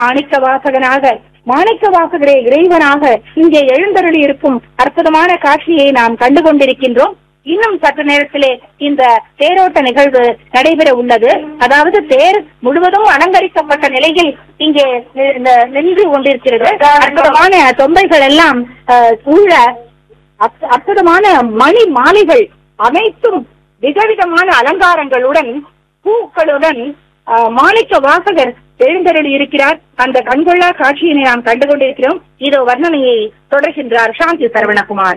மாணிக்க வாசகனாக மாணிக்க வாசகரே இறைவனாக இங்கே எழுந்தருளி இருக்கும் அற்புதமான காட்சியை நாம் கண்டு கொண்டிருக்கின்றோம் இன்னும் சற்று நேரத்திலே இந்த தேரோட்ட நிகழ்வு நடைபெற உள்ளது அதாவது தேர் முழுவதும் அலங்கரிக்கப்பட்ட நிலையில் இங்கே நி- நி- நின்று கொண்டிருக்கிறது அற்புதமான தொந்தைகள் எல்லாம் அஹ், சூழ அற்ப- அற்புதமான மணி மாலைகள் அனைத்தும் விதவிதமான அலங்காரங்களுடன் பூக்களுடன் அஹ், மாணிக்க வாசகர் எழுந்தருளி இருக்கிறார் அந்த கண்கொள்ளா காட்சியினை நாம் கண்டு கொண்டிருக்கிறோம் இதோ வர்ணனையை தொடர்கின்றார் சாந்தி சரவணகுமார்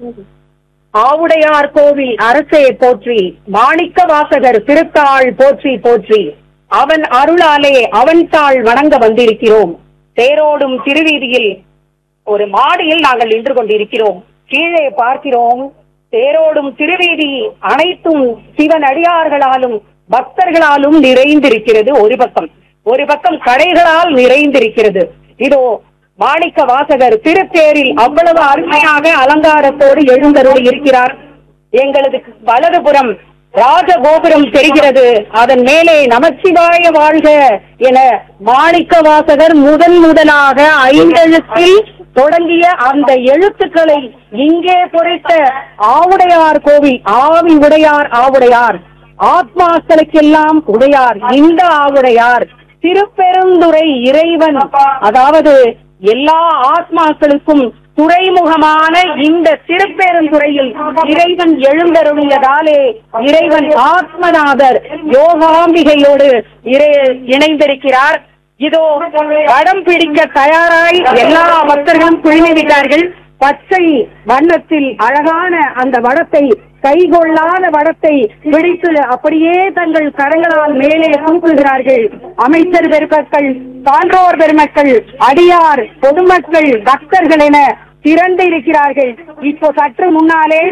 ஆவுடையார் கோவில் அரசே போற்றி மாணிக்க வாசகர் திருத்தாள் போற்றி போற்றி அவன் அருளாலே அவன் தாள் வணங்க வந்திருக்கிறோம் தேரோடும் திருவீதியில் ஒரு மாடியில் நாங்கள் நின்று கொண்டிருக்கிறோம் கீழே பார்க்கிறோம் தேரோடும் திருவீதி அனைத்தும் சிவன் அடியார்களாலும் பக்தர்களாலும் நிறைந்திருக்கிறது ஒரு பக்கம் ஒரு பக்கம் கடைகளால் நிறைந்திருக்கிறது இதோ மாணிக்க வாசகர் திருத்தேரில் அவ்வளவு அருமையாக அலங்காரத்தோடு எழுந்தருளி இருக்கிறார் எங்களது வலதுபுறம் ராஜகோபுரம் தெரிகிறது அதன் மேலே நமச்சிவாய வாழ்க என மாணிக்க வாசகர் முதன் முதலாக ஐந்தெழுத்தில் தொடங்கிய அந்த எழுத்துக்களை இங்கே பொறித்த ஆவுடையார் கோவில் ஆவி உடையார் ஆவுடையார் ஆத்மாக்களுக்கெல்லாம் உடையார் இந்த ஆவுடையார் திருப்பெருந்துறை இறைவன் அதாவது எல்லா ஆத்மாக்களுக்கும் துறைமுகமான இந்த திருப்பெருந்துறையில் இறைவன் எழுந்தருளியதாலே இறைவன் ஆத்மநாதர் யோகாம்பிகையோடு இறை இணைந்திருக்கிறார் இதோ படம் பிடிக்க தயாராய் எல்லா பக்தர்களும் குழுமி விட்டார்கள் பச்சை வண்ணத்தில் அழகான அந்த வடத்தை கைகொள்ளாத வடத்தை பிடித்து அப்படியே தங்கள் கரங்களால் மேலே தூக்குகிறார்கள் அமைச்சர் பெருமக்கள் சான்றோர் பெருமக்கள் அடியார் பொதுமக்கள் பக்தர்கள் என திரண்டு இருக்கிறார்கள் இப்போ சற்று முன்னாலே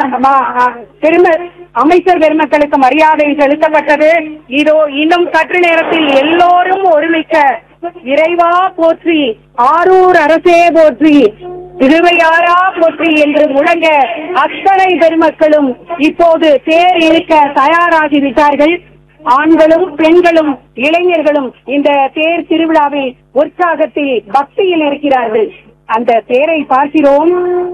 ம- பெரும அமைச்சர் பெருமக்களுக்கு மரியாதை செலுத்தப்பட்டது இதோ இன்னும் சற்று நேரத்தில் எல்லோரும் ஒருமிக்க இறைவா போற்றி ஆரூர் அரசே போற்றி திருவையாரா போற்றி என்று முழங்க அத்தனை பெருமக்களும் இப்போது தேர் இழுக்க தயாராகி விட்டார்கள் ஆண்களும் பெண்களும் இளைஞர்களும் இந்த தேர் திருவிழாவில் உற்சாகத்தில் பக்தியில் இருக்கிறார்கள் அந்த தேரை பார்க்கிறோம்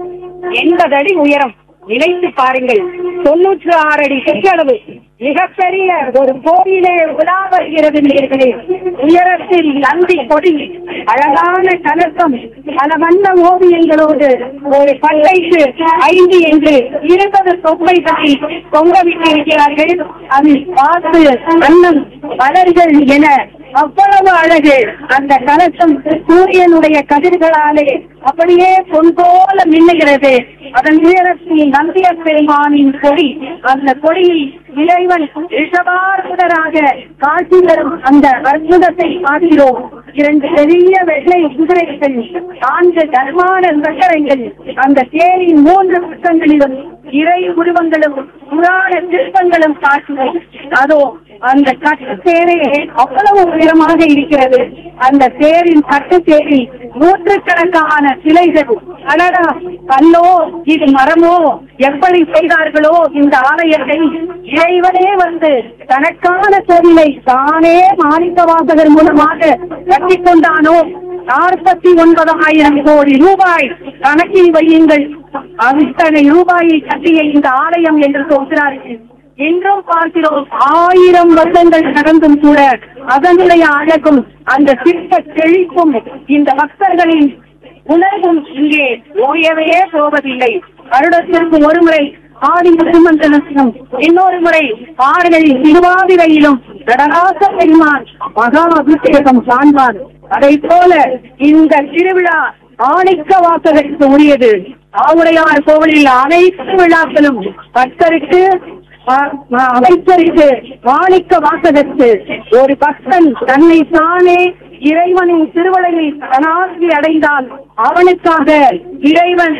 எண்பது அடி உயரம் நினைத்து பாருங்கள் தொன்னூற்று ஆறு அடி சுற்றளவு மிகப்பெரிய ஒரு கோயிலே உலா வருகிறது நேர்களே உயரத்தில் நந்தி கொடி அழகான கலசம் பல வண்ண ஓவியங்களோடு ஒரு பல்லைக்கு ஐந்து என்று இருபது தொகைகளை தொங்க விட்டிருக்கிறார்கள் அதில் பார்த்து அன்னம் மலர்கள் என அவ்வளவு அழகு அந்த கலசம் சூரியனுடைய கதிர்களாலே அப்படியே பொன் போல மின்னுகிறது அதன் உயரத்தில் நந்திய பெருமானின் கொடி அந்த கொடியில் இறைவன் ரிஷபார்புடராக காட்சி தரும் அந்த அற்புதத்தை பார்க்கிறோம் இரண்டு பெரிய வெள்ளை குதிரைகள் நான்கு தர்மான சக்கரங்கள் அந்த தேரின் மூன்று பக்கங்களிலும் இறை உருவங்களும் புராண சிற்பங்களும் காட்சிகள் அதோ அந்த கட்டு தேரே அவ்வளவு உயரமாக இருக்கிறது அந்த தேரின் கட்டு தேரில் நூற்றுக்கணக்கான சிலைகள் அடடா கல்லோ இது மரமோ எப்படி செய்தார்களோ இந்த ஆலயத்தை இறைவனே வந்து தனக்கான கோவிலை தானே மாணிக்க வாசகர் மூலமாக கட்டிக் கொண்டானோ நாற்பத்தி ஒன்பதாயிரம் கோடி ரூபாய் கணக்கில் வையுங்கள் அத்தனை ரூபாயை கட்டிய இந்த ஆலயம் என்று சொல்கிறார்கள் இன்றும் பார்க்கிறோம் ஆயிரம் வருடங்கள் நடந்தும் கூட அதனுடைய அழகும் அந்த சிற்ப செழிப்பும் இந்த பக்தர்களின் உணர்வும் இங்கே ஓயவே போவதில்லை வருடத்திற்கு ஒருமுறை ஆடி திருமந்தனத்திலும் இன்னொரு முறை ஆறுகளில் திருவாதிரையிலும் நடராச பெருமான் மகா அபிஷேகம் காண்பார் அதை போல இந்த திருவிழா ஆணிக்க வாசகருக்கு உரியது ஆவுடையார் கோவிலில் அனைத்து விழாக்களும் பக்தருக்கு அ- அ- அமைச்சருக்கு மாணிக்க வாசகருக்கு ஒரு பக்தன் தன்னை தானே இறைவனின் திருவளையை தனாசி அடைந்தால் அவனுக்காக இறைவன்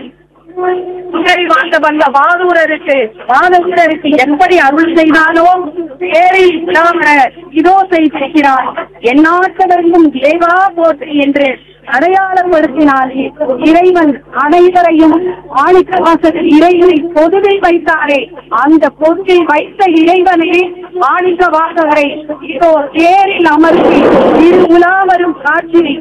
குதிரை வாங்க வந்த வாதூரருக்கு வாதூரருக்கு எப்படி அருள் செய்தாலோ பேரில் விழாம இதோ செய்திருக்கிறார் எந்நாட்டவர்களும் தேவா போற்றி என்று அடையாளப்படுத்தினால் இறைவன் அனைவரையும் ஆணிக்க வாசகர் இறைவனை பொதுவில் வைத்தாரே அந்த பொதுவில் வைத்த இறைவனே ஆணிக்க வாசகரை இதோ தேரில் அமர்த்தி இரு உலா வரும் காட்சியை